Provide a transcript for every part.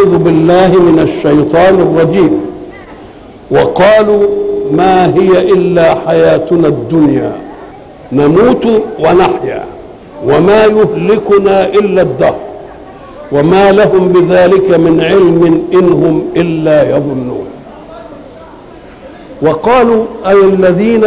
أعوذ بالله من الشيطان الرجيم وقالوا ما هي إلا حياتنا الدنيا نموت ونحيا وما يهلكنا إلا الدهر وما لهم بذلك من علم إن هم إلا يظنون وقالوا أي الذين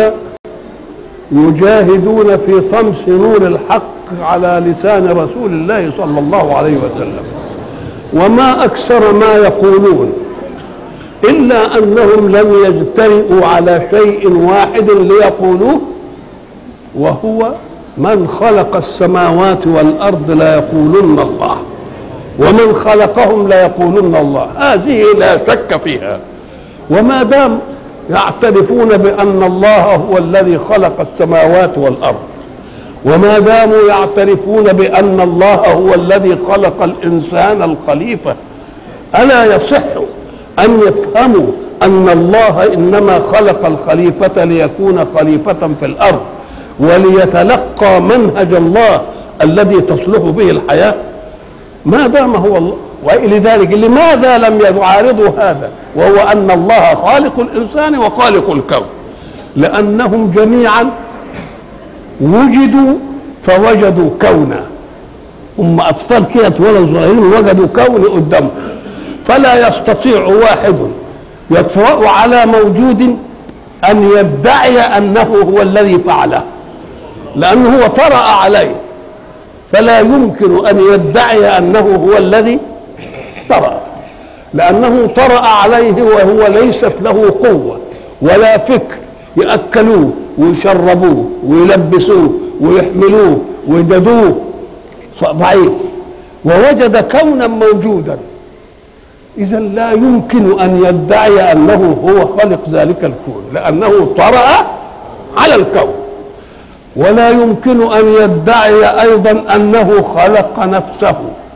يجاهدون في طمس نور الحق على لسان رسول الله صلى الله عليه وسلم وما أكثر ما يقولون إلا أنهم لم يجترئوا على شيء واحد ليقولوه وهو من خلق السماوات والأرض لا يقولن الله ومن خلقهم لا يقولن الله هذه لا شك فيها وما دام يعترفون بأن الله هو الذي خلق السماوات والأرض وما داموا يعترفون بأن الله هو الذي خلق الإنسان الخليفة ألا يصح أن يفهموا أن الله إنما خلق الخليفة ليكون خليفة في الأرض وليتلقى منهج الله الذي تصلح به الحياة ما دام هو الله ولذلك لماذا لم يعارضوا هذا وهو أن الله خالق الإنسان وخالق الكون لأنهم جميعا وجدوا فوجدوا كونا هم أطفال كده اتولدوا صغيرين وجدوا كون قدامهم فلا يستطيع واحد يطرأ على موجود أن يدعي أنه هو الذي فعله لأنه هو طرأ عليه فلا يمكن أن يدعي أنه هو الذي طرأ لأنه طرأ عليه وهو ليست له قوة ولا فكر يأكلوه ويشربوه ويلبسوه ويحملوه ويددوه ضعيف ووجد كونا موجودا إذا لا يمكن أن يدعي أنه هو خلق ذلك الكون لأنه طرأ على الكون ولا يمكن أن يدعي أيضا أنه خلق نفسه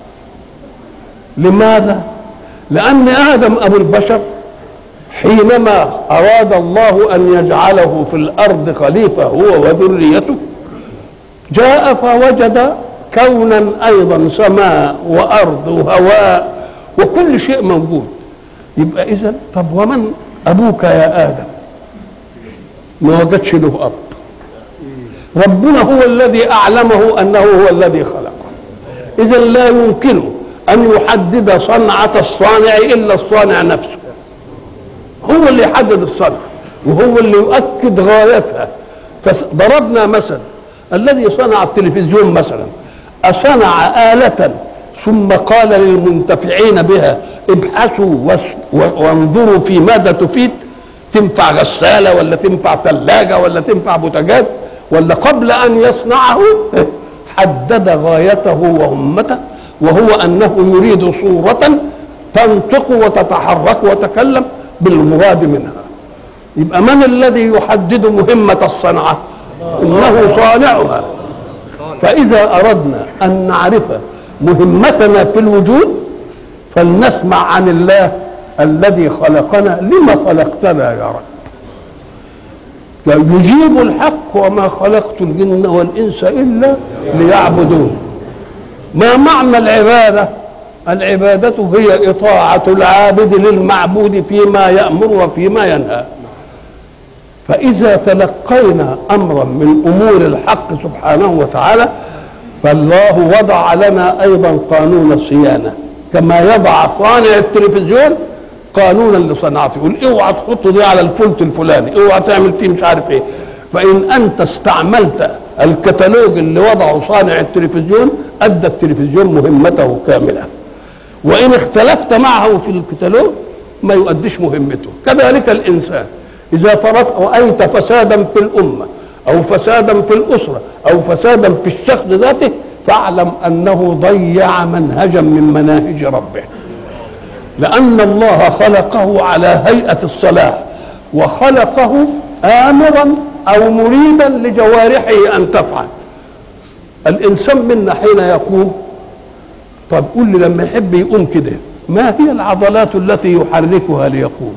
لماذا؟ لأن آدم أبو البشر حينما أراد الله أن يجعله في الأرض خليفة هو وذريته جاء فوجد كونا أيضا سماء وأرض وهواء وكل شيء موجود يبقى إذا طب ومن أبوك يا آدم ما وجدش له أب ربنا هو الذي أعلمه أنه هو الذي خلقه إذا لا يمكن أن يحدد صنعة الصانع إلا الصانع نفسه هو اللي يحدد الصنعة وهو اللي يؤكد غايتها فضربنا مثلا الذي صنع التلفزيون مثلا أصنع آلة ثم قال للمنتفعين بها ابحثوا وانظروا في ماذا تفيد تنفع غسالة ولا تنفع ثلاجة ولا تنفع بوتاجاز ولا قبل أن يصنعه حدد غايته وهمته وهو أنه يريد صورة تنطق وتتحرك وتتكلم بالمراد منها يبقى من الذي يحدد مهمة الصنعة إنه صانعها فإذا أردنا أن نعرف مهمتنا في الوجود فلنسمع عن الله الذي خلقنا لما خلقتنا يا رب يجيب الحق وما خلقت الجن والإنس إلا ليعبدون ما معنى العبادة العبادة هي إطاعة العابد للمعبود فيما يأمر وفيما ينهى فإذا تلقينا أمرا من أمور الحق سبحانه وتعالى فالله وضع لنا أيضا قانون الصيانة كما يضع صانع التلفزيون قانونا لصناعته يقول اوعى تحط دي على الفلت الفلاني اوعى تعمل فيه مش عارف ايه فإن أنت استعملت الكتالوج اللي وضعه صانع التلفزيون أدى التلفزيون مهمته كاملة وإن اختلفت معه في الكتالوج ما يؤديش مهمته كذلك الإنسان إذا فرضت رأيت فسادا في الأمة أو فسادا في الأسرة أو فسادا في الشخص ذاته فاعلم أنه ضيع منهجا من مناهج ربه لأن الله خلقه على هيئة الصلاح وخلقه آمرا أو مريدا لجوارحه أن تفعل الإنسان منا حين يقوم طب قول لي لما يحب يقوم كده ما هي العضلات التي يحركها ليقوم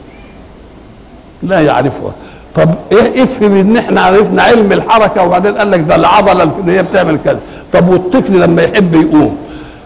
لا يعرفها طب ايه افهم ان احنا عرفنا علم الحركه وبعدين قال لك ده العضله اللي هي بتعمل كذا طب والطفل لما يحب يقوم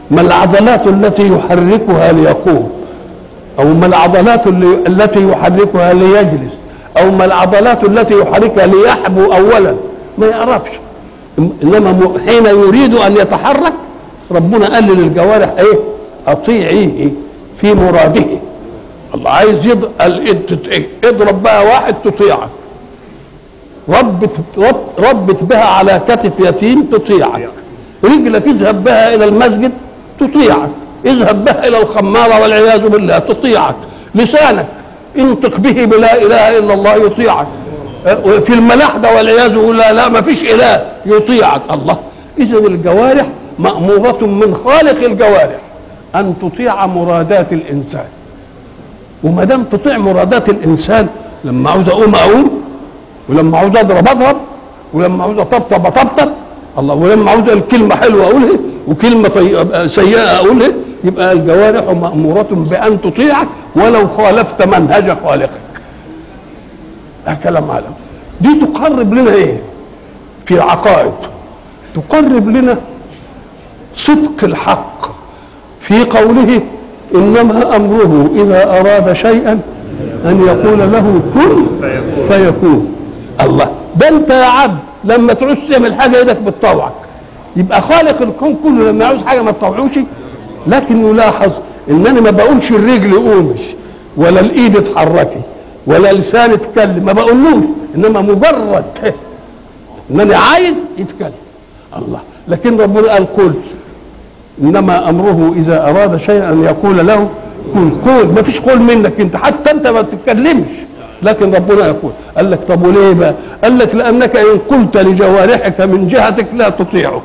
ما العضلات التي يحركها ليقوم او ما العضلات اللي التي يحركها ليجلس او ما العضلات التي يحركها ليحبو اولا ما يعرفش انما م- حين يريد ان يتحرك ربنا قال للجوارح ايه اطيعيه في مراده الله عايز يض... ال- ات- اضرب بقى واحد تطيعك ربت رب ربت بها على كتف يتيم تطيعك رجلك اذهب بها الى المسجد تطيعك اذهب بها الى الخمارة والعياذ بالله تطيعك لسانك انطق به بلا اله الا الله يطيعك أه، في الملاحدة والعياذ بالله لا ما فيش اله يطيعك الله اذا الجوارح مأمورة من خالق الجوارح ان تطيع مرادات الانسان وما دام تطيع مرادات الانسان لما عاوز اقوم اقوم ولما عاوز اضرب اضرب ولما عاوز اطبطب اطبطب الله ولما عاوز الكلمه حلوه اقولها وكلمه طي... سيئه اقولها يبقى الجوارح ماموره بان تطيعك ولو خالفت منهج خالقك ده كلام عالم دي تقرب لنا ايه في العقائد تقرب لنا صدق الحق في قوله انما امره اذا اراد شيئا ان يقول له كن فيكون الله ده انت يا عبد لما تعوز تعمل حاجه ايدك بتطوعك يبقى خالق الكون كله لما يعوز حاجه ما تطوعوش لكن يلاحظ ان انا ما بقولش الرجل قومش ولا الايد اتحركي ولا لسان اتكلم ما بقولوش انما مجرد ان انا عايز يتكلم الله لكن ربنا قال قل انما امره اذا اراد شيئا ان يقول له قل قول ما فيش قول منك انت حتى انت ما تتكلمش لكن ربنا يقول قال لك طب وليه بقى قال لك لانك ان قلت لجوارحك من جهتك لا تطيعك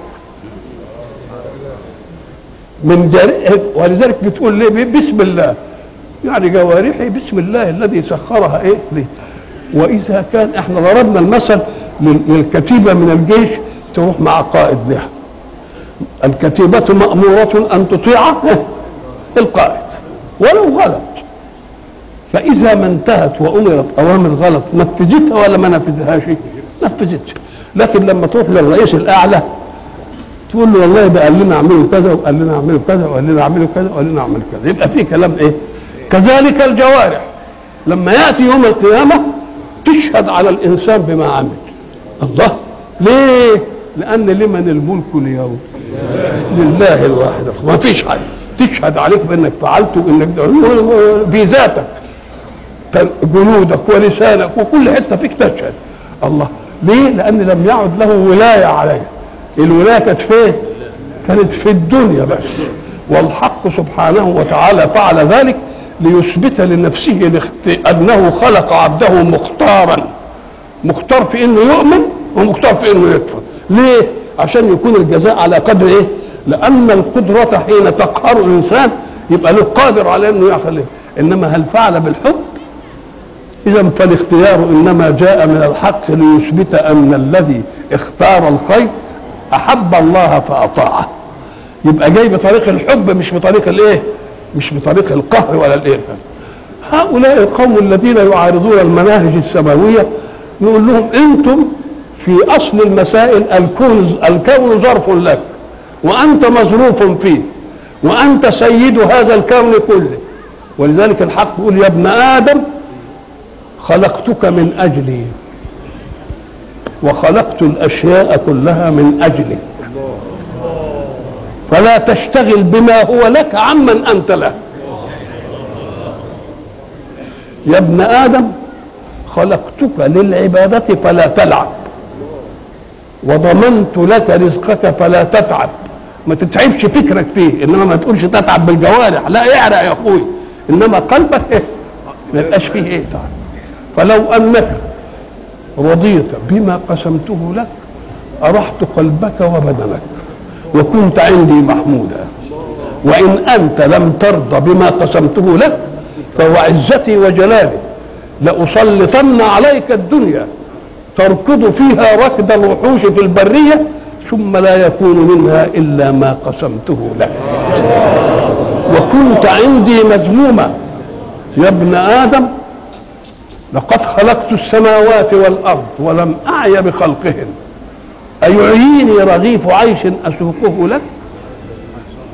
من جارحك ولذلك بتقول ليه بسم الله يعني جوارحي بسم الله الذي سخرها ايه ليه واذا كان احنا ضربنا المثل لل- للكتيبه من الجيش تروح مع قائد لها الكتيبة مأمورة أن تطيع القائد ولو غلط فإذا ما انتهت وأمرت أوامر غلط نفذتها ولا ما نفذهاش؟ نفذتها لكن لما تروح للرئيس الأعلى تقول له والله ده قال لنا اعملوا كذا وقال لنا اعملوا كذا وقال لنا اعملوا كذا وقال لنا اعملوا كذا يبقى في كلام ايه؟ كذلك الجوارح لما ياتي يوم القيامه تشهد على الانسان بما عمل الله ليه؟ لان لمن الملك اليوم لله الواحد ما فيش حاجه تشهد عليك بانك فعلت وانك في ذاتك جنودك ولسانك وكل حته فيك تشهد الله ليه؟ لان لم يعد له ولايه عليه الولايه كانت فين؟ كانت في الدنيا بس والحق سبحانه وتعالى فعل ذلك ليثبت لنفسه الاخت- انه خلق عبده مختارا مختار في انه يؤمن ومختار في انه يكفر ليه عشان يكون الجزاء على قدر ايه لان القدرة حين تقهر الانسان يبقى له قادر على انه يعمل إيه؟ انما هل فعل بالحب اذا فالاختيار انما جاء من الحق ليثبت ان الذي اختار الخير احب الله فاطاعه يبقى جاي بطريق الحب مش بطريق الايه مش بطريق القهر ولا الايه هؤلاء القوم الذين يعارضون المناهج السماويه نقول لهم انتم في اصل المسائل الكون الكون ظرف لك وانت مظروف فيه وانت سيد هذا الكون كله ولذلك الحق يقول يا ابن ادم خلقتك من اجلي وخلقت الاشياء كلها من اجلك فلا تشتغل بما هو لك عمن انت له يا ابن ادم خلقتك للعباده فلا تلعب وضمنت لك رزقك فلا تتعب ما تتعبش فكرك فيه انما ما تقولش تتعب بالجوارح لا اعرق يا اخوي انما قلبك ايه ما يبقاش فيه ايه تعب فلو انك رضيت بما قسمته لك أرحت قلبك وبدنك وكنت عندي محمودا وإن أنت لم ترضى بما قسمته لك فهو عزتي وجلالي لأسلطن عليك الدنيا تركض فيها ركض الوحوش في البرية ثم لا يكون منها إلا ما قسمته لك وكنت عندي مذموما يا ابن آدم لقد خلقت السماوات والأرض ولم أعي بخلقهن أيعيني رغيف عيش أسوقه لك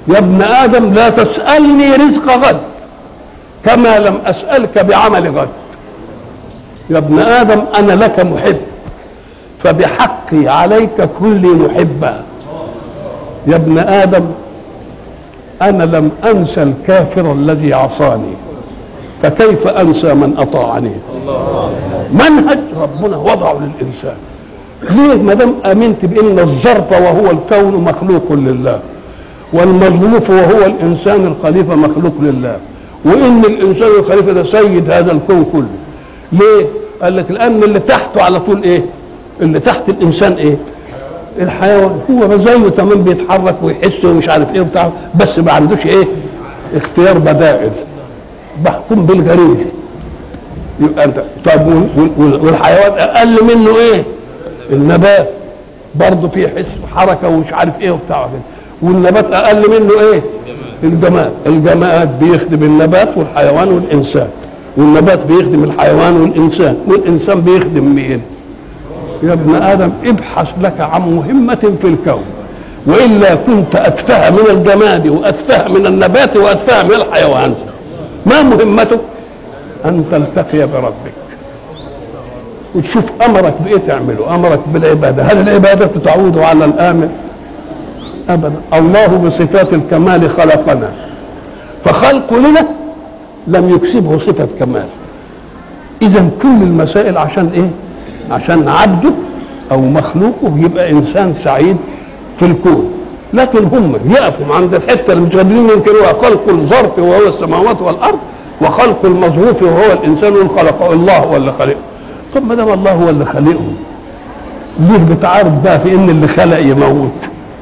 يا ابن ادم لا تسالني رزق غد كما لم اسالك بعمل غد يا ابن ادم انا لك محب فبحقي عليك كلي محبا يا ابن ادم انا لم انسى الكافر الذي عصاني فكيف انسى من اطاعني منهج ربنا وضعه للانسان ليه ما دام امنت بان الظرف وهو الكون مخلوق لله والمظروف وهو الانسان الخليفه مخلوق لله وان الانسان الخليفه ده سيد هذا الكون كله ليه قال لك لان اللي تحته على طول ايه اللي تحت الانسان ايه الحيوان هو زيه تمام بيتحرك ويحس ومش عارف ايه وبتاع بس ما عندوش ايه اختيار بدائل بحكم بالغريزه يبقى انت طب والحيوان اقل منه ايه النبات برضه فيه حس وحركه ومش عارف ايه وبتاع كده والنبات اقل منه ايه الجماد الجماد بيخدم النبات والحيوان والانسان والنبات بيخدم الحيوان والانسان والانسان بيخدم مين يا ابن ادم ابحث لك عن مهمه في الكون والا كنت اتفه من الجماد واتفه من النبات واتفه من الحيوان ما مهمتك ان تلتقي بربك وتشوف امرك بايه تعمله امرك بالعباده هل العباده تعود على الامر ابدا الله بصفات الكمال خلقنا فخلق لنا لم يكسبه صفه كمال اذا كل المسائل عشان ايه عشان عبده او مخلوقه يبقى انسان سعيد في الكون لكن هم يقفوا عند الحته اللي مش قادرين ينكروها خلق الظرف وهو السماوات والارض وخلق المظروف وهو الانسان خلقه الله هو اللي خلقه طب ما دام الله هو اللي خلقهم ليه بتعارض بقى في ان اللي خلق يموت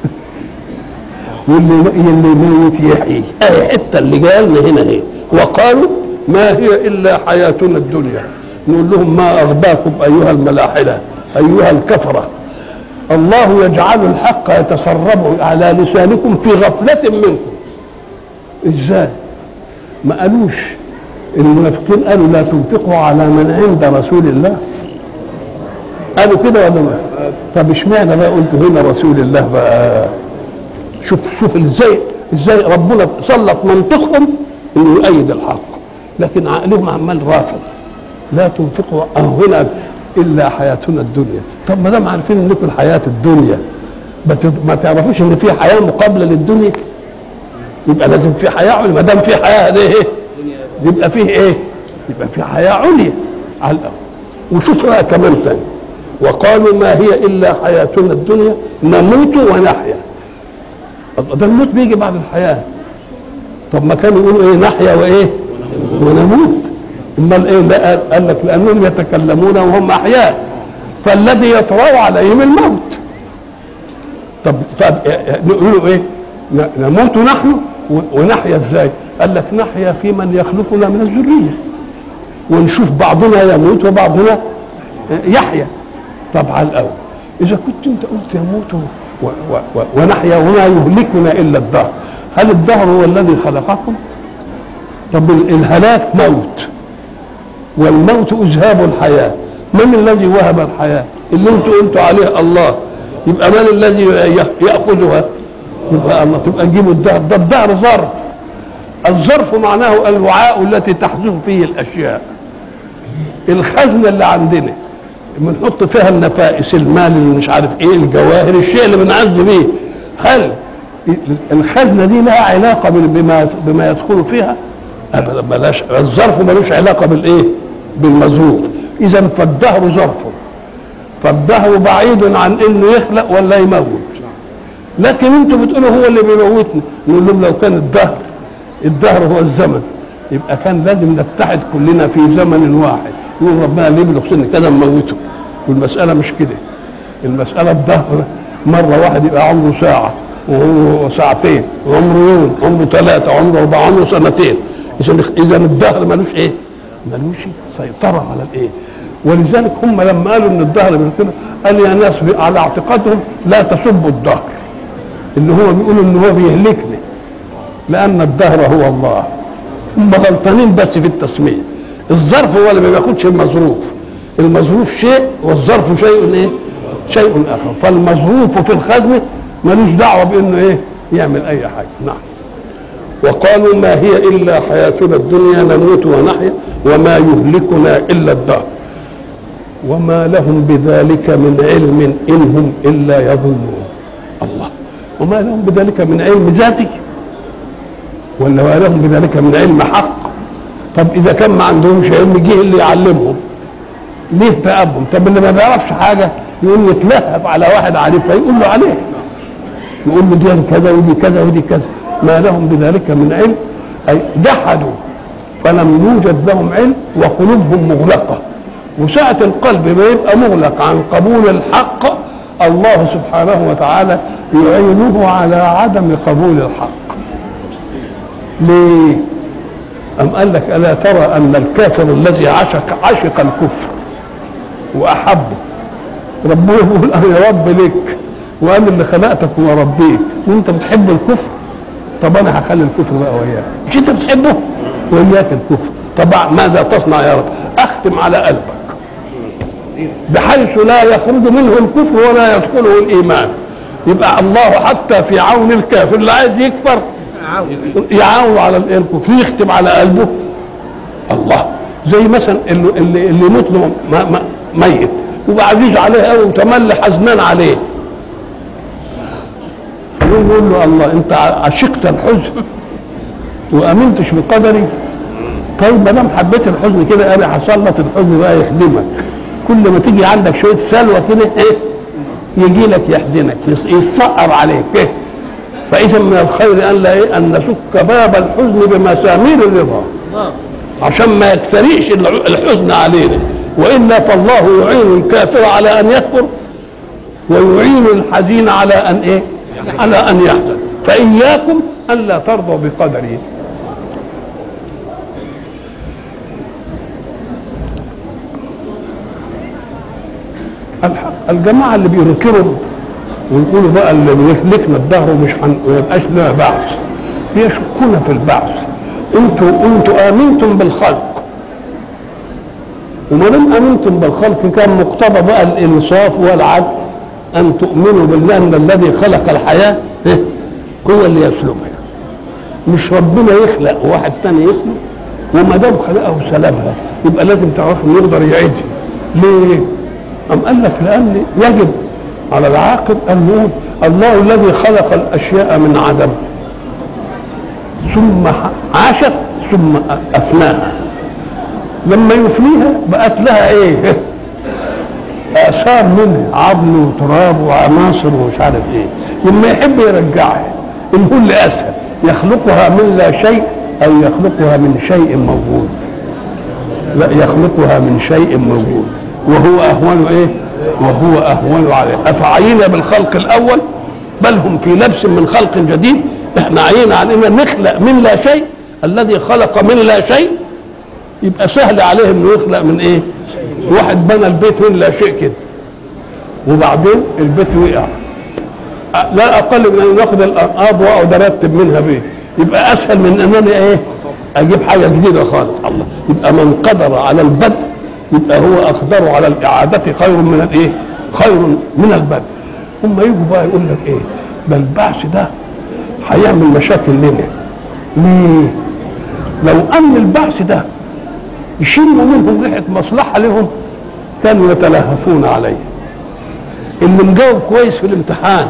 واللي اللي يموت يحيي اهي الحته اللي قالنا هنا اهي وقالوا ما هي الا حياتنا الدنيا نقول لهم ما اغباكم ايها الملاحده ايها الكفره الله يجعل الحق يتسرب على لسانكم في غفله منكم ازاي ما قالوش المنافقين قالوا لا تنفقوا على من عند رسول الله قالوا كده ولا ما طب اشمعنى بقى قلت هنا رسول الله بقى شوف شوف ازاي ازاي ربنا سلط منطقهم انه يؤيد الحق لكن عقلهم عمال رافض لا تنفقوا هنا الا حياتنا الدنيا طب ما دام عارفين انكم الحياه الدنيا ما تعرفوش ان في حياه مقابله للدنيا يبقى لازم في حياه عليا ما دام في حياه دي ايه يبقى فيه ايه يبقى في حياه عليا على الاول وشوف بقى كمان تاني وقالوا ما هي الا حياتنا الدنيا نموت ونحيا ده الموت بيجي بعد الحياه طب ما كانوا يقولوا ايه نحيا وايه ونموت امال ايه لا قال لك لانهم يتكلمون وهم احياء فالذي يطرا عليهم الموت طب طب نقول ايه نموت نحن ونحيا ازاي قال لك نحيا في من يخلقنا من الذريه ونشوف بعضنا يموت وبعضنا يحيا طب على الاول اذا كنت انت قلت يموت و و و ونحيا وما يهلكنا الا الدهر هل الدهر هو الذي خلقكم طب الهلاك موت والموت اذهاب الحياه من الذي وهب الحياه اللي انتوا قلتوا عليه الله يبقى من الذي ياخذها يبقى الله تبقى نجيبوا الدهر ده الدهر ظرف الظرف معناه الوعاء التي تحدث فيه الاشياء الخزنه اللي عندنا بنحط فيها النفائس المال اللي مش عارف ايه الجواهر الشيء اللي بنعز بيه هل الخزنه دي لها علاقه بما بما يدخل فيها ابدا بلاش الظرف ملوش علاقه بالايه بالمظروف اذا فالدهر ظرف فالدهر بعيد عن انه يخلق ولا يموت لكن انتوا بتقولوا هو اللي بيموتنا نقول لهم لو كان الدهر الدهر هو الزمن يبقى كان لازم نتحد كلنا في زمن واحد يقول ربنا ليه بيبلغ سن كذا نموته والمساله مش كده المساله الدهر مره واحد يبقى عمره ساعه وعمره ساعتين وعمره يوم عمره ثلاثه عمره اربعه عمره سنتين اذا اذا الدهر ملوش ايه؟ ملوش سيطره على الايه؟ ولذلك هم لما قالوا ان الدهر من كده قال يا ناس على اعتقادهم لا تسبوا الدهر اللي هو بيقولوا ان هو بيهلكنا لان الدهر هو الله هم غلطانين بس في التسميه الظرف هو اللي ما بياخدش المظروف المظروف شيء والظرف شيء ايه شيء اخر فالمظروف في الخزنه ملوش دعوه بانه ايه يعمل اي حاجه نعم وقالوا ما هي الا حياتنا الدنيا نموت ونحيا وما يهلكنا الا الدهر وما لهم بذلك من علم ان هم الا يظنون الله وما لهم بذلك من علم ذاتي ولا ما لهم بذلك من علم حق طب اذا كان ما عندهمش علم جه اللي يعلمهم ليه تأبهم طب اللي ما بيعرفش حاجه يقول يتلهف على واحد عارفها يقول له عليه يقول له دي كذا ودي كذا ودي كذا ما لهم بذلك من علم اي جحدوا فلم يوجد لهم علم وقلوبهم مغلقه وساعة القلب ما يبقى مغلق عن قبول الحق الله سبحانه وتعالى يعينه على عدم قبول الحق ليه أم قال لك ألا ترى أن الكافر الذي عشق عشق الكفر وأحبه ربنا يقول أنا يا رب لك وأنا اللي خلقتك وربيك وأنت بتحب الكفر طب أنا هخلي الكفر بقى وياك مش أنت بتحبه وإياك الكفر طب ماذا تصنع يا رب أختم على قلبك بحيث لا يخرج منه الكفر ولا يدخله الإيمان يبقى الله حتى في عون الكافر اللي عايز يكفر يعاون على الكفر يختم على قلبه الله زي مثلا اللي اللي, اللي يموت له ميت وبعديج عليه قوي وتملي حزنان عليه يقول له الله انت عشقت الحزن وامنتش بقدري طيب ما دام حبيت الحزن كده انا هسلط الحزن بقى يخدمك كل ما تيجي عندك شويه سلوى كده ايه يجي لك يحزنك يتصقر عليك إيه؟ فاذا من الخير ان لا إيه؟ ان نسك باب الحزن بمسامير الرضا عشان ما يكترئش الحزن علينا والا فالله يعين الكافر على ان يكفر ويعين الحزين على ان ايه على ان يحزن فاياكم ان لا ترضوا بقدره الجماعه اللي بينكروا ويقولوا بقى اللي بيهلكنا الدهر ومش ما يبقاش لنا بعث بيشكون في البعث انتوا انتوا امنتم بالخلق وما دام امنتم بالخلق كان مقتضى بقى الانصاف والعدل ان تؤمنوا بالله ان الذي خلق الحياه هو اللي يسلمها مش ربنا يخلق واحد تاني يخلق وما دام خلقه سلبها يبقى لازم تعرفوا انه يقدر يعيدها ليه؟ أم قال لك لأن يجب على العاقل أن يقول الله الذي خلق الأشياء من عدم ثم عاشت ثم أفناها لما يفنيها بقت لها إيه؟ آثار منها عظم وتراب وعناصر ومش عارف إيه لما يحب يرجعها إن هو اللي أسهل يخلقها من لا شيء أو يخلقها من شيء موجود لا يخلقها من شيء موجود وهو اهون ايه وهو اهون عليه افعينا بالخلق الاول بل هم في لبس من خلق جديد احنا عينا علينا نخلق من لا شيء الذي خلق من لا شيء يبقى سهل عليه انه يخلق من ايه واحد بنى البيت من لا شيء كده وبعدين البيت وقع لا اقل من ان ناخد الارض واقعد ارتب منها بيت يبقى اسهل من انني ايه اجيب حاجه جديده خالص الله يبقى من قدر على البدء يبقى هو اقدر على الاعاده خير من الايه؟ خير من البدء. هم يجوا بقى يقول لك ايه؟ ده البعث ده هيعمل مشاكل لنا. ليه؟ لو ان البعث ده يشموا منهم ريحه مصلحه لهم كانوا يتلهفون عليه. اللي مجاوب كويس في الامتحان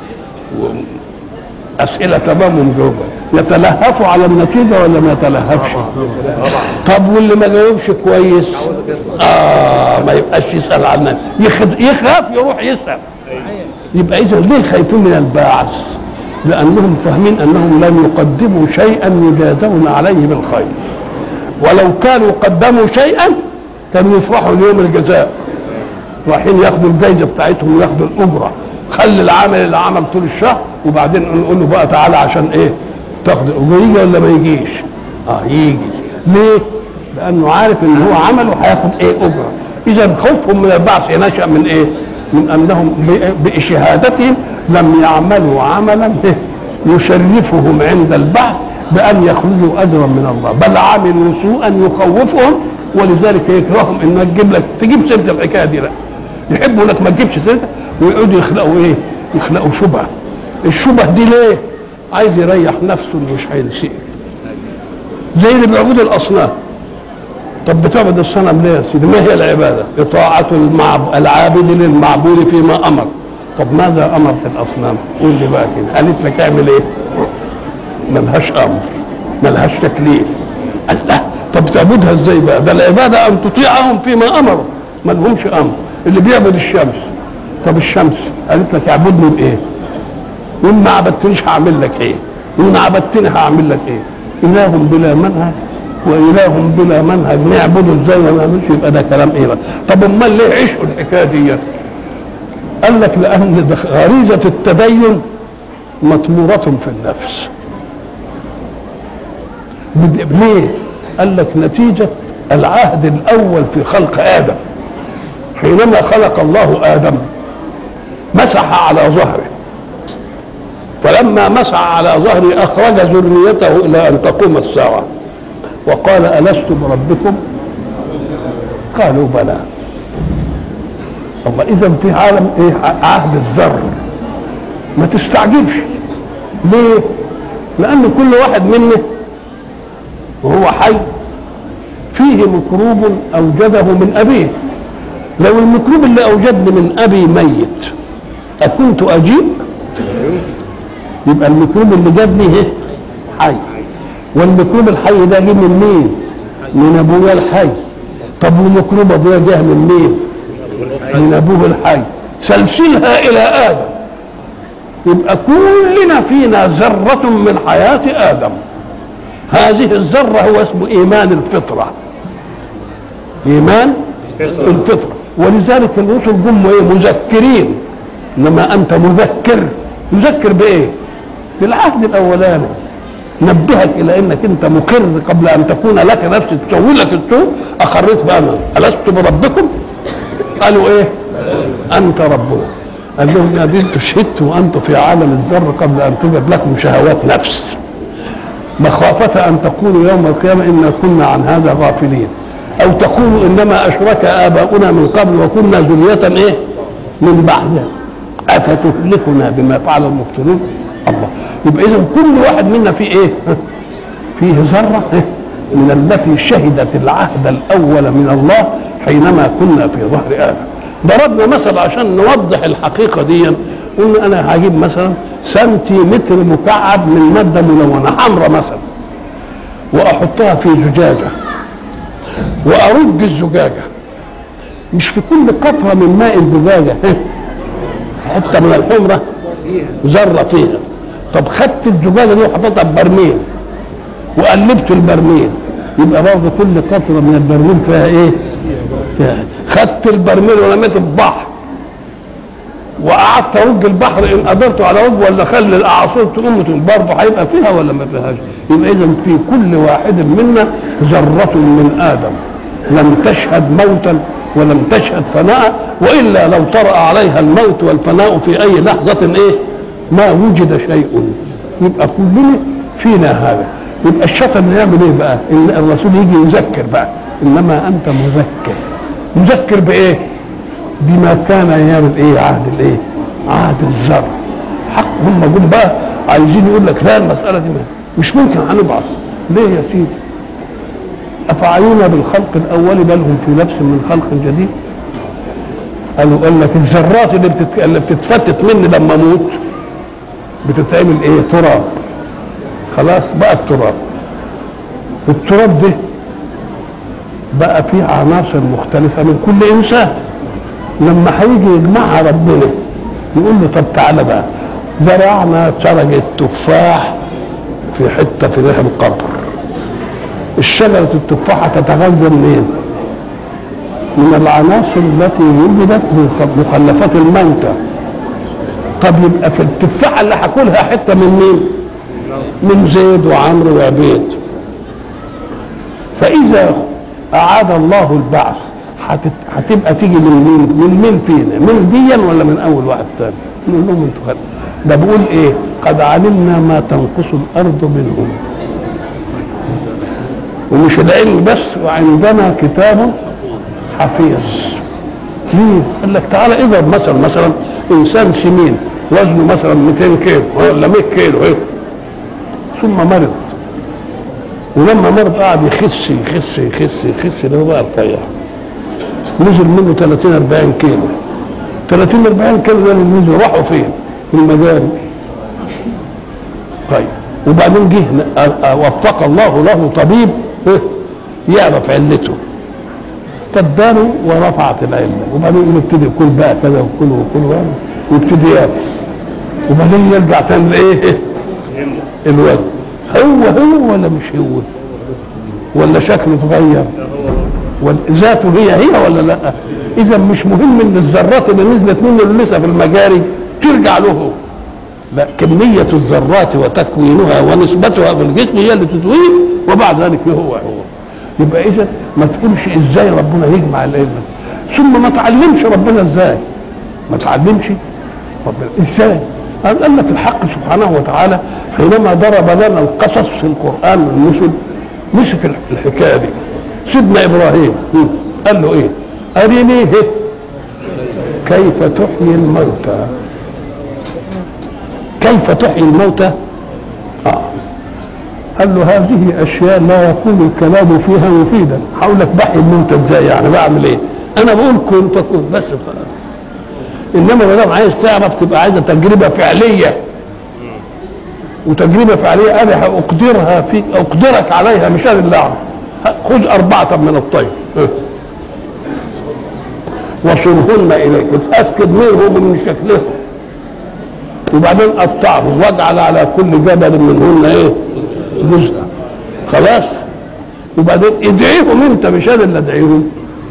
اسئله تمام ومجاوبه يتلهفوا على النتيجه ولا ما يتلهفش طب واللي ما جاوبش كويس اه ما يبقاش يسال عنها يخاف يروح يسال يبقى اذا ليه خايفين من البعث لانهم فاهمين انهم لن يقدموا شيئا يجازون عليه بالخير ولو كانوا قدموا شيئا كانوا يفرحوا ليوم الجزاء رايحين ياخدوا الجايزه بتاعتهم وياخدوا الاجره خلي العامل اللي عمل طول الشهر وبعدين نقول له بقى تعالى عشان ايه تاخد ويجي ولا ما يجيش اه يجي ليه لانه عارف ان هو عمله هياخد ايه اجره اذا خوفهم من البعث نشا من ايه من انهم بشهادتهم لم يعملوا عملا يشرفهم عند البعث بان يخرجوا اجرا من الله بل عملوا سوءا يخوفهم ولذلك يكرههم انك تجيب لك تجيب سيره الحكايه دي لا يحبوا انك ما تجيبش سيرتها ويقعدوا يخلقوا ايه يخلقوا شبهه الشبه دي ليه عايز يريح نفسه انه مش هينسئ زي اللي بيعبدوا الاصنام طب بتعبد الصنم ليه يا سيدي؟ ما هي العباده؟ اطاعه المعب... العابد للمعبود فيما امر طب ماذا امرت الاصنام؟ قول لي بقى كده قالت لك اعمل ايه؟ ملهاش امر ملهاش تكليف قال لا طب تعبدها ازاي بقى؟ ده العباده ان تطيعهم فيما امروا ما لهمش امر اللي بيعبد الشمس طب الشمس قالت لك اعبدني بايه؟ وان ما عبدتنيش هعمل لك ايه؟ وان عبدتني هعمل لك ايه؟ اله بلا منهج واله بلا منهج نعبده ازاي وما نعملش يبقى ده كلام ايه بقى؟ طب امال ليه عيشوا الحكايه دي؟ قال لك لان ده غريزه التدين مطموره في النفس بد- ليه؟ قال لك نتيجه العهد الاول في خلق ادم حينما خلق الله ادم مسح على ظهره فلما مسح على ظهره اخرج ذريته الى ان تقوم الساعه وقال الست بربكم قالوا بلى الله اذا في عالم ايه عهد الذر ما تستعجبش ليه لان كل واحد منا وهو حي فيه ميكروب اوجده من ابيه لو الميكروب اللي اوجدني من ابي ميت اكنت اجيب يبقى الميكروب اللي جابني ايه حي والميكروب الحي ده جه من مين من ابويا الحي طب وميكروب ابويا جه من مين من ابوه الحي سلسلها الى ادم يبقى كلنا فينا ذرة من حياة آدم هذه الذرة هو اسمه إيمان الفطرة إيمان الفطرة ولذلك الرسل جم إيه مذكرين إنما أنت مذكر يذكر بإيه؟ بالعهد الأولاني نبهك إلى أنك أنت مقر قبل أن تكون لك نفس تسوي لك السوء أقريت بأنا ألست بربكم؟ قالوا إيه؟ أنت ربنا قال لهم يا دي انتوا شهدتوا وانتم في عالم الذر قبل ان توجد لكم شهوات نفس مخافة أن تقولوا يوم القيامة إنا كنا عن هذا غافلين أو تقولوا إنما أشرك آباؤنا من قبل وكنا ذرية إيه؟ من بعدها أفتهلكنا بما فعل المبطلون الله يبقى إذا كل واحد منا فيه إيه؟ فيه ذرة إيه؟ من التي شهدت العهد الأول من الله حينما كنا في ظهر آدم ضربنا مثل عشان نوضح الحقيقة دي قلنا أنا هجيب مثلا سنتيمتر مكعب من مادة ملونة حمراء مثلا وأحطها في زجاجة وأرج الزجاجة مش في كل قطرة من ماء الزجاجة حتة من الحمرة ذرة فيها طب خدت الزجاجة دي وحطيتها في برميل وقلبت البرميل يبقى برضه كل قطرة من البرميل فيها ايه؟ فيها خدت البرميل ورميته في البحر وقعدت ارج البحر ان قدرت على رج ولا خلي الاعاصير تقوم برضه هيبقى فيها ولا ما فيهاش يبقى اذا في كل واحد منا ذره من ادم لم تشهد موتا ولم تشهد فناء والا لو طرا عليها الموت والفناء في اي لحظه ايه ما وجد شيء يبقى كلنا فينا هذا يبقى الشيطان يعمل ايه بقى ان الرسول يجي يذكر بقى انما انت مذكر مذكر بايه بما كان يعمل ايه عهد الايه عهد الذر حق هم جم بقى عايزين يقول لك لا المساله دي مش ممكن هنبعث ليه يا سيدي افعيونا بالخلق الاول بل هم في لبس من خلق جديد قالوا قال لك الذرات اللي, بتت... اللي بتتفتت مني لما اموت بتتعمل ايه تراب خلاص بقى التراب التراب ده بقى فيه عناصر مختلفة من كل إنسان لما هيجي يجمعها ربنا يقول له طب تعالى بقى زرعنا شجرة تفاح في حتة في رحم القبر الشجرة التفاحة تتغذى منين؟ من العناصر التي وجدت من مخلفات الموتى طب يبقى في التفاحة اللي هاكلها حتة من مين؟ من زيد وعمرو وعبيد فإذا أعاد الله البعث هتبقى تيجي من مين؟ من مين فينا؟ من ديا ولا من أول واحد تاني؟ نقول لهم انتوا خد ده بيقول إيه؟ قد علمنا ما تنقص الأرض منهم ومش العلم بس وعندنا كتاب حفيظ ليه؟ قال لك تعالى اضرب مثلا مثلا انسان سمين وزنه مثلا 200 كيلو ولا 100 كيلو ايه ثم مرض ولما مرض قعد يخس يخس يخس يخس اللي هو بقى رفيع نزل منه 30 40 كيلو 30 40 كيلو ده اللي نزلوا راحوا فين؟ في المجاري طيب وبعدين جه ن- أ- أ- وفق الله له طبيب إيه؟ يعرف علته فاداله ورفعت العله وبعدين يقول ابتدي كل بقى كذا وكل وكل بقى ويبتدي ياكل وبعدين يرجع تاني لايه؟ الوزن هو هو ولا مش هو؟ ولا شكله اتغير؟ ولا ذاته هي هي ولا لا؟ اذا مش مهم ان الذرات اللي نزلت منه اللي لسه في المجاري ترجع له هو لا كمية الذرات وتكوينها ونسبتها في الجسم هي اللي تتويه وبعد ذلك هو هو يبقى اذا ما تقولش ازاي ربنا يجمع الايه ثم ما تعلمش ربنا ازاي ما تعلمش ربنا ازاي قال قال لك الحق سبحانه وتعالى حينما ضرب لنا القصص في القران والنسل مسك الحكايه دي سيدنا ابراهيم هم، قال له ايه ارني كيف تحيي الموتى كيف تحيي الموتى آه. قال له هذه اشياء لا يكون الكلام فيها مفيدا هقول لك بحيي الموتى ازاي يعني بعمل ايه انا بقول كن فكن بس خلاص انما ما دام عايز تعرف تبقى عايزه تجربه فعليه وتجربه فعليه انا اقدرها فيك اقدرك عليها مش انا اللي اعرف خذ اربعه من الطير ها. وصرهن اليك اتاكد منهم ومن شكلهم وبعدين قطعهم واجعل على كل جبل منهن ايه جزءا خلاص وبعدين ادعيهم انت مش انا اللي ادعيهم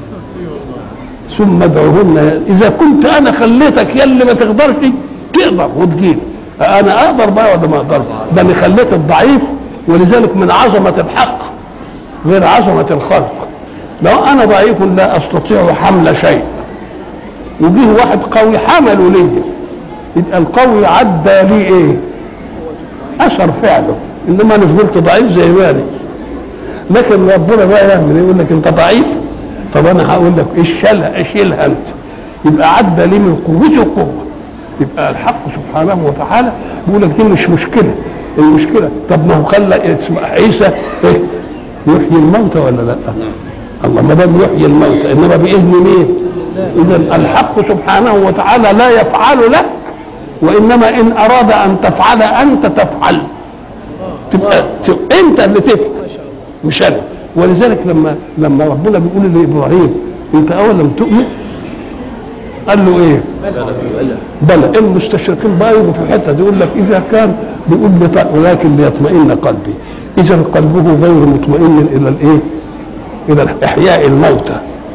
ثم ادعوهن اذا كنت انا خليتك يا اللي ما تقدرش تقدر وتجيب انا اقدر بقى ولا ما اقدر ده انا خليت الضعيف ولذلك من عظمه الحق غير عظمه الخلق لو انا ضعيف لا استطيع حمل شيء وجيه واحد قوي حمله لي يبقى القوي عدى لي ايه اثر فعله انما انا فضلت ضعيف زي مالي لكن ربنا بقى يعمل ايه يقول لك انت ضعيف طب انا هقول لك اشيلها اشيلها انت يبقى عدى لي من قوته قوه يبقى الحق سبحانه وتعالى بيقول لك دي مش مشكله المشكله طب ما هو خلى اسمه عيسى ايه يحيي الموتى ولا لا؟ الله ما دام يحيي الموتى انما باذن مين؟ اذا الحق سبحانه وتعالى لا يفعل لك وانما ان اراد ان تفعل انت تفعل تبقى تبقى انت اللي تفعل مش انا ولذلك لما لما ربنا بيقول لابراهيم انت اولم تؤمن قال له ايه بلى المستشرقين بقى يجوا في الحته دي يقول لك اذا كان بيقول لي ولكن ليطمئن قلبي اذا قلبه غير مطمئن الى الايه الى احياء الموتى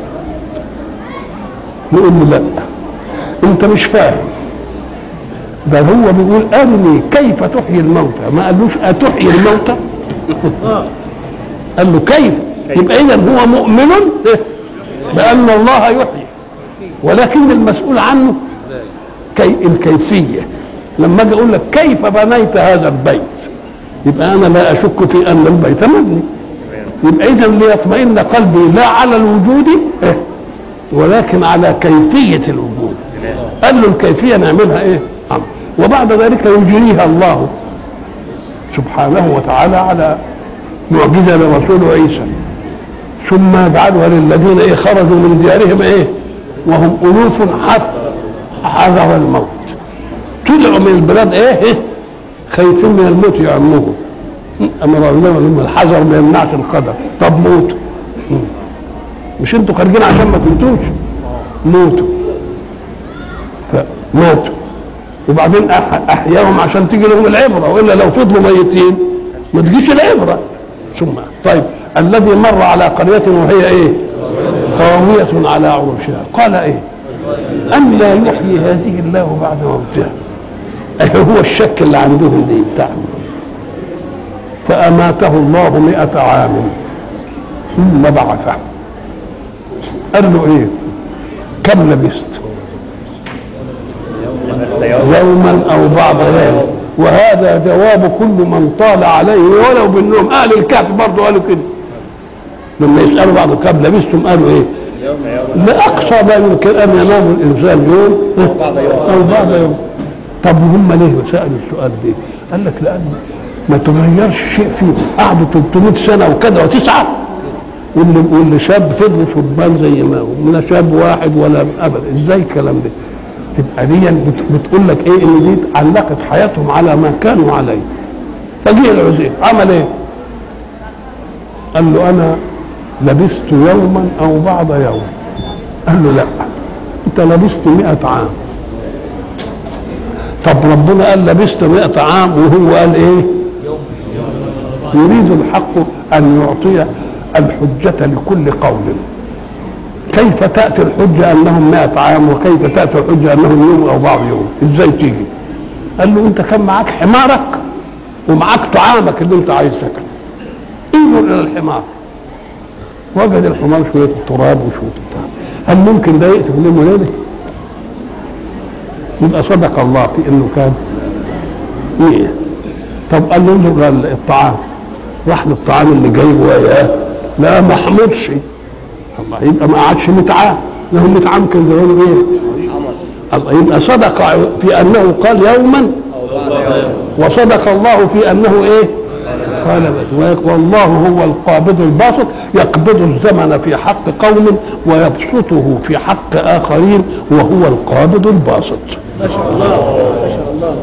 نقول له لا انت مش فاهم ده هو بيقول ارني كيف تحيي الموتى ما قالوش اتحيي الموتى قال له كيف يبقى اذا هو مؤمن بان الله يحيي ولكن المسؤول عنه كي الكيفيه لما اجي اقول لك كيف بنيت هذا البيت يبقى انا لا اشك في ان البيت مبني يبقى اذا ليطمئن قلبي لا على الوجود ولكن على كيفيه الوجود قال له الكيفيه نعملها ايه أمر. وبعد ذلك يجريها الله سبحانه وتعالى على معجزه لرسوله عيسى ثم يجعلها للذين ايه خرجوا من ديارهم ايه وهم الوف حذر الموت طلعوا من البلاد ايه, إيه؟ خايفين من الموت يعمهم امر الله الحذر ما يمنعش القدر طب موتوا مش انتوا خارجين عشان ما تموتوش موتوا فماتوا وبعدين احياهم عشان تيجي لهم العبره والا لو فضلوا ميتين ما تجيش العبره ثم طيب الذي مر على قريه وهي ايه خاويه على عروشها قال ايه أن لا يحيي هذه الله بعد موتها هو الشك اللي عندهم دي بتاعهم فأماته الله مئة عام ثم بعثه قال له ايه كم لبست يوما او بعض يوم وهذا جواب كل من طال عليه ولو بالنوم اهل الكهف برضه قالوا كده لما يسالوا بعض كم لبستم قالوا ايه لاقصى ما يمكن ان ينام الانسان يوم او بعض يوم طب هم ليه سالوا السؤال ده؟ قال لك لان ما تغيرش شيء فيه قعدوا 300 سنه وكذا وتسعه واللي واللي شاب فضلوا شبان زي ما هو لا شاب واحد ولا ابدا ازاي الكلام ده تبقى دي بت- بتقول لك ايه ان دي علقت حياتهم على ما كانوا عليه فجه العزيز عمل ايه قال له انا لبثت يوما او بعض يوم قال له لا انت لبثت مئة عام طب ربنا قال لبثت مئة عام وهو قال ايه يريد الحق ان يعطي الحجة لكل قول كيف تأتي الحجة أنهم مئة عام وكيف تأتي الحجة أنهم يوم أو بعض يوم إزاي تيجي قال له أنت كان معاك حمارك ومعاك طعامك اللي أنت عايز تاكله انظر إلى الحمار وجد الحمار شوية التراب وشوية بتاع هل ممكن ده يقتل يوم وليلة؟ يبقى صدق الله في انه كان ايه طب قال له انظر إلى الطعام راح للطعام اللي جايبه وياه لا ما حمضش الله يبقى ما قعدش 100 عام لهم 100 عام كان زمانه ايه؟ الله يبقى صدق في انه قال يوما وصدق الله في انه ايه؟ قال بس. والله هو القابض الباسط يقبض الزمن في حق قوم ويبسطه في حق اخرين وهو القابض الباسط ما شاء الله ما شاء الله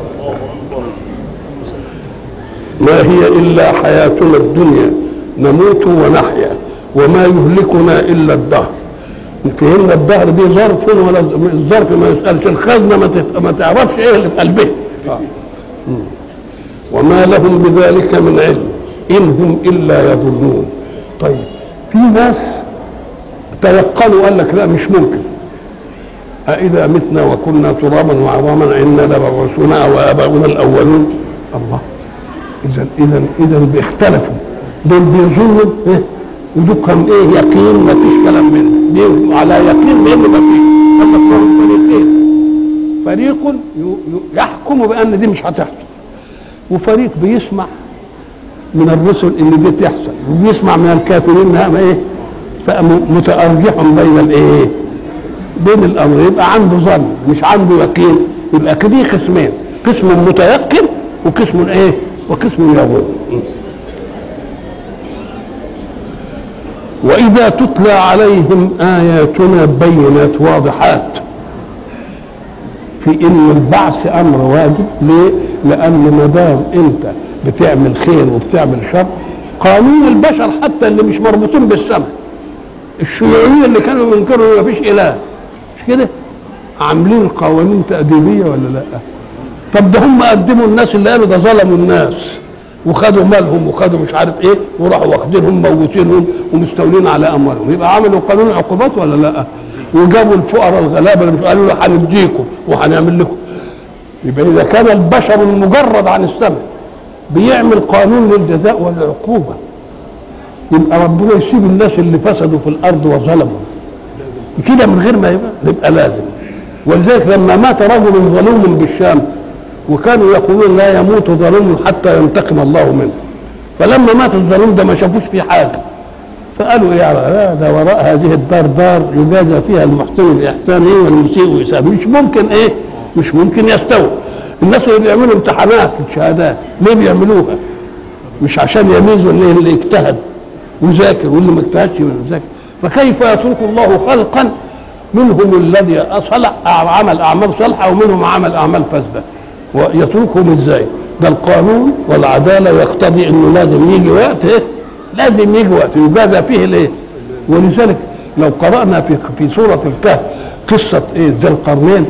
ما هي الا حياتنا الدنيا نموت ونحيا وما يهلكنا الا الدهر فهمنا الدهر دي ظرف ولا الظرف ما يسالش الخزنه ما, تت... ما تعرفش ايه اللي في قلبها مم. وما لهم بذلك من علم ان هم الا يظنون طيب في ناس تيقنوا قال لك لا مش ممكن أإذا متنا وكنا ترابا وعظاما إنا لمبعوثون أو آباؤنا الأولون الله إذا إذا إذا بيختلفوا دول بيظنوا إيه ودول كان إيه يقين ما فيش كلام منه دي على يقين بأنه ما فيش أما فريقين فريق ي- ي- يحكم بأن دي مش هتحصل وفريق بيسمع من الرسل ان دي تحصل وبيسمع من الكافرين انها ايه فمتأرجح بين الايه بين الامر يبقى عنده ظن مش عنده يقين يبقى كده قسمين قسم متيقن وقسم ايه وقسم يظن واذا تتلى عليهم اياتنا بينات واضحات في ان البعث امر واجب ليه؟ لان ما دام انت بتعمل خير وبتعمل شر قانون البشر حتى اللي مش مربوطين بالسماء الشيوعيين اللي كانوا بينكروا ما فيش اله مش كده؟ عاملين قوانين تأديبية ولا لا؟ طب ده هم قدموا الناس اللي قالوا ده ظلموا الناس وخدوا مالهم وخدوا مش عارف ايه وراحوا واخدينهم موتينهم ومستولين على اموالهم يبقى عملوا قانون عقوبات ولا لا؟ وجابوا الفقراء الغلابه اللي مش قالوا له هنديكم وهنعمل لكم يبقى اذا كان البشر المجرد عن السماء بيعمل قانون للجزاء والعقوبه يبقى ربنا يسيب الناس اللي فسدوا في الارض وظلموا كده من غير ما يبقى يبقى لازم ولذلك لما مات رجل ظلوم بالشام وكانوا يقولون لا يموت ظلوم حتى ينتقم الله منه فلما مات الظلوم ده ما شافوش فيه حاجه فقالوا ايه لا ده وراء هذه الدار دار يجازى فيها المحسن باحسانه والمسيء باساءته مش ممكن ايه مش ممكن يستوي الناس اللي بيعملوا امتحانات الشهادات ليه بيعملوها مش عشان يميزوا اللي, اللي اجتهد وذاكر واللي ما اجتهدش وذاكر فكيف يترك الله خلقا منهم الذي صلح عمل اعمال صالحه ومنهم عمل اعمال فاسده ويتركهم ازاي؟ ده القانون والعداله يقتضي انه لازم يجي وقت ايه؟ لازم يجي وقت يجازى فيه الايه؟ ولذلك لو قرانا في في سوره الكهف قصه ايه؟ ذي القرنين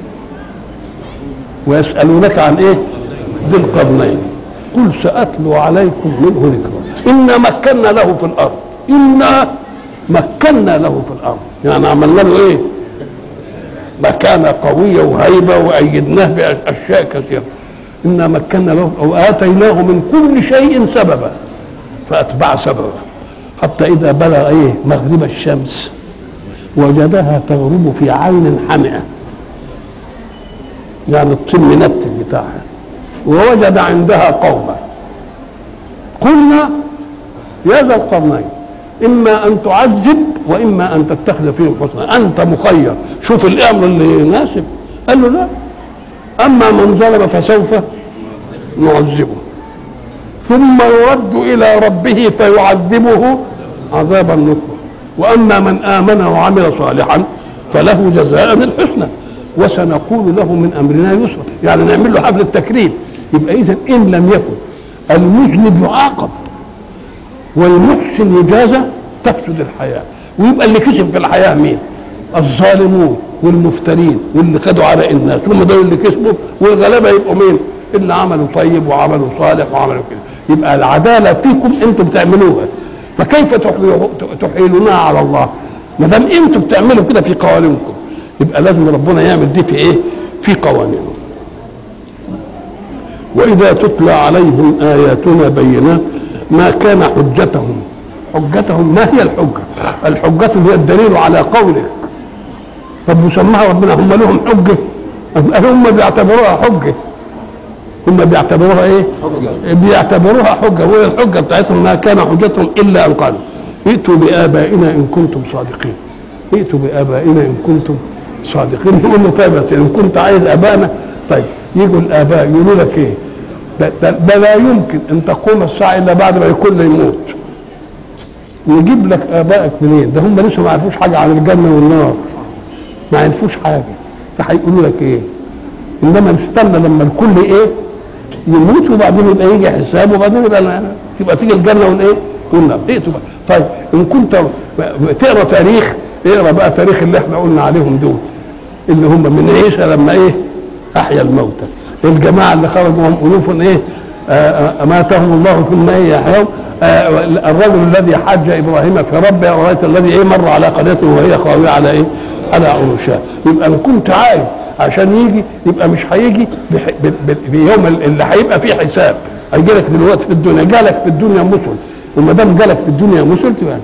ويسالونك عن ايه؟ ذي القرنين قل ساتلو عليكم منه ذكرا انا مكنا له في الارض انا مكنا له في الارض يعني عملنا له ايه؟ مكانه قويه وهيبه وايدناه باشياء كثيره انا مكنا له واتيناه من كل شيء سببا فاتبع سببا حتى اذا بلغ ايه مغرب الشمس وجدها تغرب في عين حمئه يعني الطين منتج بتاعها ووجد عندها قوما قلنا يا ذا القرنين اما ان تعذب واما ان تتخذ فيهم حسنا انت مخير شوف الامر اللي يناسب قال له لا اما من ظلم فسوف نعذبه ثم يرد الى ربه فيعذبه عذابا نكرا واما من امن وعمل صالحا فله جزاء الحسنى وسنقول له من امرنا يسرا يعني نعمل له حفل التكريم يبقى اذا ان لم يكن المذنب يعاقب والمحسن يجازى تفسد الحياه ويبقى اللي كسب في الحياه مين؟ الظالمون والمفترين واللي خدوا على الناس هم دول اللي كسبوا والغلابه يبقوا مين؟ اللي عملوا طيب وعملوا صالح وعملوا كده يبقى العداله فيكم انتم بتعملوها فكيف تحيلونها على الله؟ ما دام انتم بتعملوا كده في قوانينكم يبقى لازم ربنا يعمل دي في ايه؟ في قوانينه واذا تتلى عليهم اياتنا بينات ما كان حجتهم حجتهم ما هي الحجه؟ الحجه هي الدليل على قولك طب وسماها ربنا هم لهم حجه هم بيعتبروها حجه هم بيعتبروها ايه؟ حجة. بيعتبروها حجه وهي الحجه بتاعتهم ما كان حجتهم الا ان قالوا ائتوا بابائنا ان كنتم صادقين ائتوا بابائنا ان كنتم صادقين يقول له طيب بس ان كنت عايز ابائنا طيب يجوا الاباء يقولوا لك ايه؟ ده, ده, ده لا يمكن ان تقوم الساعه الا بعد ما الكل يموت نجيب لك ابائك منين؟ ده هم لسه ما عرفوش حاجه عن الجنه والنار ما عرفوش حاجه فهيقولوا لك ايه؟ انما نستنى لما الكل ايه؟ يموت وبعدين يبقى يجي حساب وبعدين يبقى تبقى تيجي الجنه والايه؟ والنار ائتوا بقى طيب ان كنت تقرا تاريخ اقرا بقى تاريخ اللي احنا قلنا عليهم دول اللي هم من عيسى لما ايه؟ احيا الموتى الجماعه اللي خرجوا هم الوف ايه؟ اماتهم الله ثم ايه يحيون الرجل الذي حج ابراهيم في ربه رايت الذي ايه مر على قريه وهي خاويه على ايه؟ على عروشها يبقى ان كنت عارف عشان يجي يبقى مش هيجي بيوم اللي هيبقى فيه حساب هيجي لك دلوقتي في الدنيا جالك في الدنيا مسل وما دام جالك في الدنيا مسل تبقى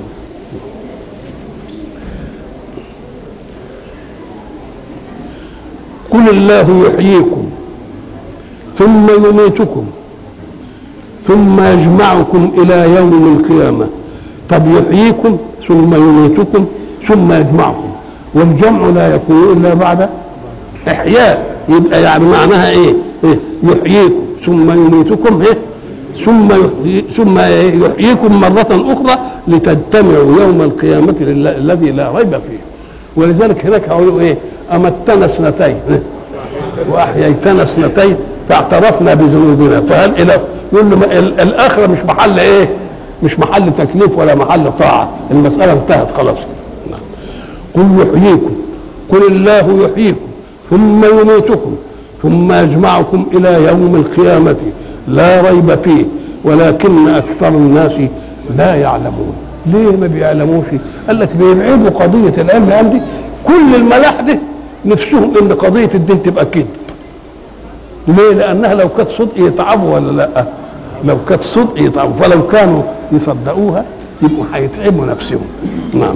قل الله يحييكم ثم يميتكم ثم يجمعكم الى يوم القيامه طب يحييكم ثم يميتكم ثم يجمعكم والجمع لا يكون الا بعد احياء يبقى يعني معناها ايه, إيه؟ يحييكم ثم يميتكم ايه ثم يحيي ثم يحييكم مرة أخرى لتجتمعوا يوم القيامة الذي لا ريب فيه ولذلك هناك هقولوا ايه أمتنا اثنتين وأحييتنا اثنتين فاعترفنا بذنوبنا فهل إلى يقول له الآخرة مش محل ايه مش محل تكليف ولا محل طاعة المسألة انتهت خلاص قل يحييكم قل الله يحييكم ثم يميتكم ثم يجمعكم الى يوم القيامه لا ريب فيه ولكن اكثر الناس لا يعلمون ليه ما بيعلموش قال لك بيبعدوا قضيه العلم عندي كل الملاحده نفسهم ان قضيه الدين تبقى كذب ليه لانها لو كانت صدق يتعبوا ولا لا لو كانت صدق يتعبوا فلو كانوا يصدقوها يبقوا هيتعبوا نفسهم نعم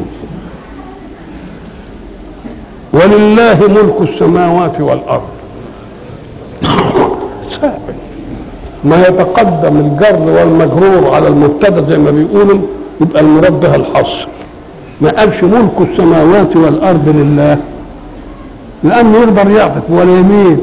ولله ملك السماوات والارض ثابت ما يتقدم الجر والمجرور على المبتدا زي ما بيقولوا يبقى المراد بها الحصر ما قالش ملك السماوات والارض لله لانه يقدر يعطف ولا يمين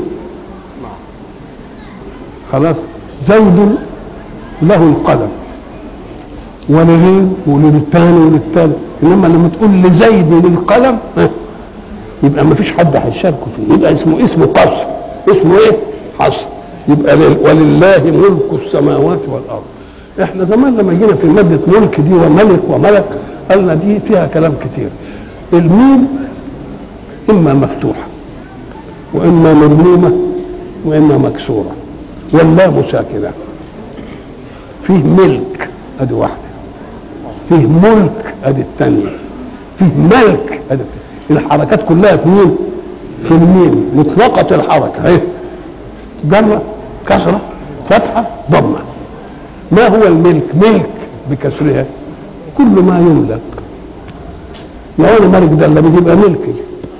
خلاص زيد له القلم ولغير وللثاني وللثالث انما لما تقول لزيد للقلم يبقى ما فيش حد هيشاركه فيه يبقى اسمه اسمه قصر اسمه ايه حصر يبقى ولله ملك السماوات والارض احنا زمان لما جينا في ماده ملك دي وملك وملك قالنا دي فيها كلام كتير الميم اما مفتوحه واما مضمومه واما مكسوره واللام ساكنه فيه ملك ادي واحده فيه ملك ادي الثانيه فيه ملك ادي الثانيه الحركات كلها في مين؟ في الميم مطلقة الحركة اهي جرة كسرة فتحة ضمة ما هو الملك؟ ملك بكسرها كل ما يملك لو انا ملك ده اللي بتبقى ملكي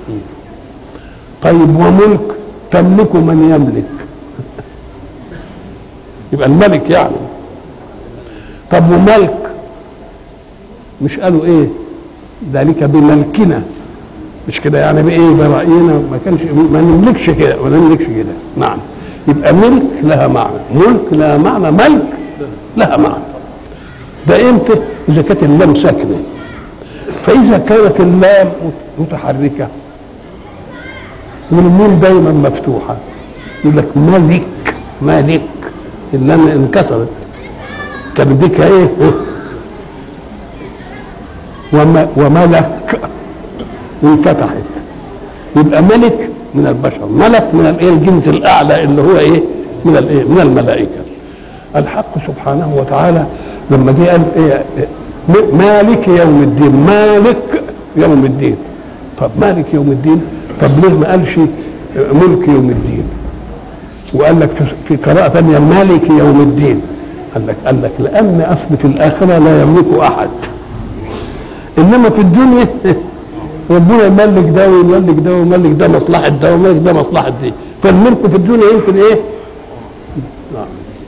طيب وملك تملك من يملك يبقى الملك يعني طب وملك مش قالوا ايه ذلك بملكنا مش كده يعني بايه براينا ما كانش ما نملكش كده ما نملكش كده نعم يبقى ملك لها معنى ملك لها معنى ملك لها معنى ده امتى اذا كانت اللام ساكنه فاذا كانت اللام متحركه والميم دايما مفتوحه يقول لك ملك مالك اللام انكسرت كان ديك ايه وما وملك انفتحت يبقى ملك من البشر ملك من الايه الجنس الاعلى اللي هو ايه من الايه من الملائكه الحق سبحانه وتعالى لما جه قال ايه مالك يوم الدين مالك يوم الدين طب مالك يوم الدين طب ليه ما قالش ملك يوم الدين وقال لك في قراءة ثانية مالك يوم الدين قال لك قال لك لأن أصل في الآخرة لا يملك أحد إنما في الدنيا ربنا يملك ده ويملك ده ويملك ده مصلحة ده ويملك ده مصلحة دي فالملك في الدنيا يمكن إيه؟ نعم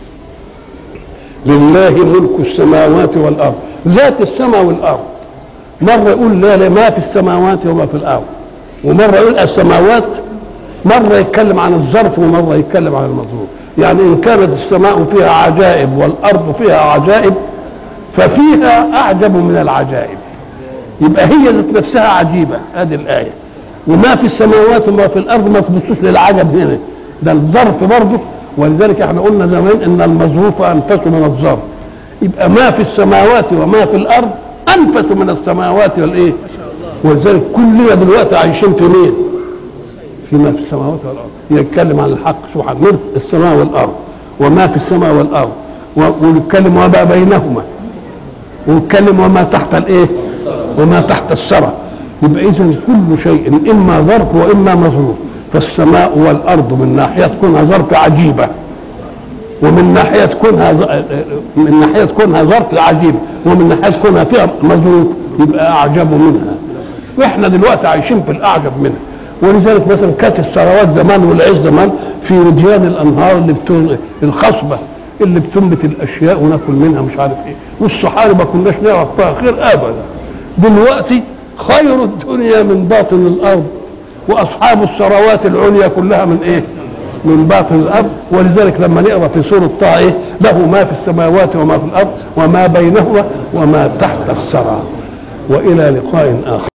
لله ملك السماوات والارض ذات السماء والارض مره يقول لا لا ما في السماوات وما في الارض ومره يقول السماوات مره يتكلم عن الظرف ومره يتكلم عن المظروف يعني ان كانت السماء فيها عجائب والارض فيها عجائب ففيها اعجب من العجائب يبقى هي ذات نفسها عجيبه هذه الايه وما في السماوات وما في الارض ما تبصوش للعجب هنا ده الظرف برضه ولذلك احنا قلنا زمان ان المظروف انفس من الظرف يبقى ما في السماوات وما في الارض انفس من السماوات والايه ولذلك كلنا دلوقتي عايشين في مين فيما في السماوات والارض يتكلم عن الحق سبحانه ملك السماء والارض وما في السماء والارض ونتكلم وما بينهما ونتكلم وما تحت الايه وما تحت الثرى يبقى اذا كل شيء اما ظرف واما مظروف فالسماء والارض من ناحيه كونها ظرف عجيبه ومن ناحيه كونها من ناحيه كونها ظرف عجيب ومن ناحيه كونها فيها مظروف يبقى اعجب منها واحنا دلوقتي عايشين في الاعجب منها ولذلك مثلا كانت الثروات زمان والعز زمان في وديان الانهار اللي بتون الخصبه اللي بتنبت الاشياء وناكل منها مش عارف ايه والصحاري ما كناش نعرف فيها خير ابدا دلوقتي خير الدنيا من باطن الارض واصحاب الثروات العليا كلها من ايه؟ من باطن الارض ولذلك لما نقرا في سوره طه ايه؟ له ما في السماوات وما في الارض وما بينهما وما تحت الثرى والى لقاء اخر